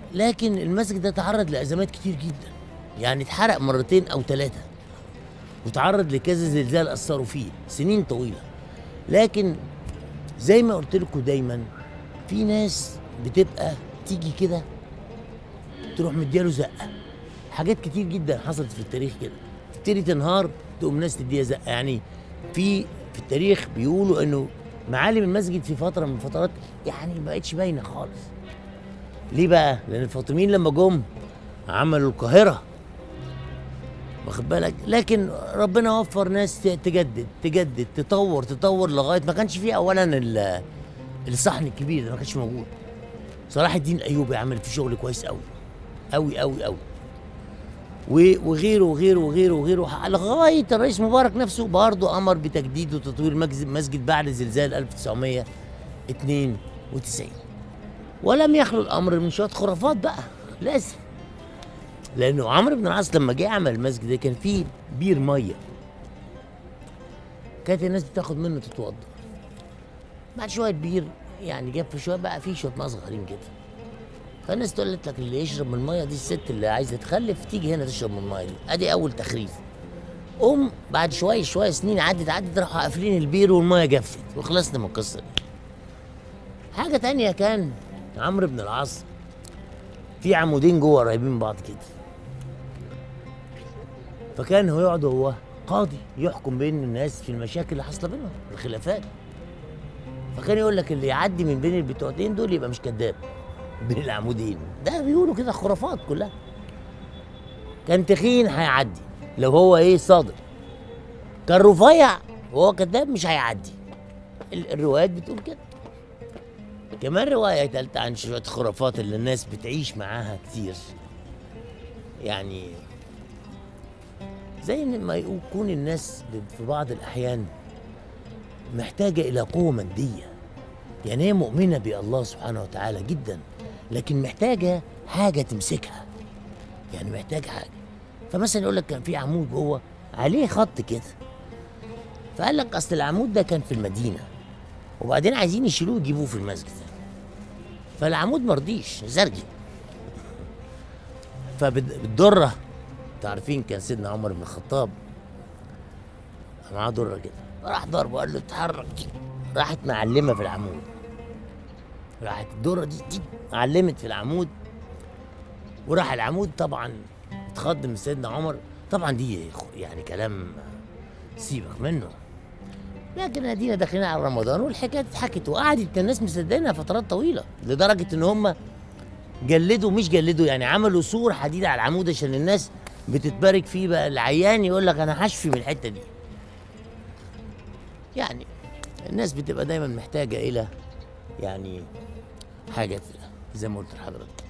لكن المسجد ده تعرض لازمات كتير جدا يعني اتحرق مرتين او ثلاثه وتعرض لكذا زلزال اثروا فيه سنين طويله لكن زي ما قلت لكم دايما في ناس بتبقى تيجي كده تروح مدياله زقه حاجات كتير جدا حصلت في التاريخ كده تبتدي تنهار تقوم ناس تديها زقه يعني في في التاريخ بيقولوا انه معالم المسجد في فتره من الفترات يعني ما بقتش باينه خالص ليه بقى؟ لان الفاطميين لما جم عملوا القاهره واخد بالك لكن ربنا وفر ناس ت- تجدد تجدد تطور تطور لغايه ما كانش فيه اولا ال- الصحن الكبير ده ما كانش موجود صلاح الدين الايوبي عمل فيه شغل كويس قوي قوي قوي قوي و- وغيره وغيره وغيره وغيره لغايه الرئيس مبارك نفسه برضه امر بتجديد وتطوير مجز- مسجد بعد زلزال 1992 ولم يخلو الامر من شويه خرافات بقى لازم لانه عمرو بن العاص لما جه عمل المسجد ده كان فيه بير ميه كانت الناس بتاخد منه تتوضا بعد شويه بير يعني جاب في شويه بقى فيه شويه ميه صغيرين كده فالناس تقول لك اللي يشرب من الميه دي الست اللي عايزه تخلف تيجي هنا تشرب من الميه دي ادي اول تخريف قوم بعد شويه شويه سنين عدت عدت راحوا قافلين البير والميه جفت وخلصنا من القصه دي حاجه تانية كان عمرو بن العاص في عمودين جوه قريبين من بعض كده فكان هو يقعد هو قاضي يحكم بين الناس في المشاكل اللي حاصله بينهم الخلافات فكان يقول لك اللي يعدي من بين البتوعتين دول يبقى مش كذاب بين العمودين ده بيقولوا كده خرافات كلها كان تخين هيعدي لو هو ايه صادق كان رفيع وهو كذاب مش هيعدي ال- الروايات بتقول كده كمان رواية تالتة عن شوية خرافات اللي الناس بتعيش معاها كتير يعني زي إن ما يكون الناس ب- في بعض الأحيان محتاجة إلى قوة مادية يعني هي مؤمنة بالله سبحانه وتعالى جدا لكن محتاجة حاجة تمسكها يعني محتاج حاجة فمثلا يقول لك كان في عمود جوه عليه خط كده فقال لك أصل العمود ده كان في المدينة وبعدين عايزين يشيلوه يجيبوه في المسجد فالعمود مرضيش زرجي فبالدرة تعرفين كان سيدنا عمر بن الخطاب معاه درة كده راح ضربه قال له اتحرك راحت معلمة في العمود راحت الدرة دي, دي علمت في العمود وراح العمود طبعا اتخض من سيدنا عمر طبعا دي يعني كلام سيبك منه لكن ادينا داخلين على رمضان والحكايه اتحكت وقعدت الناس مصدقينها فترات طويله لدرجه ان هم جلدوا مش جلدوا يعني عملوا سور حديد على العمود عشان الناس بتتبارك فيه بقى العيان يقول لك انا هشفي من الحته دي يعني الناس بتبقى دايما محتاجه الى يعني حاجه زي ما قلت لحضرتك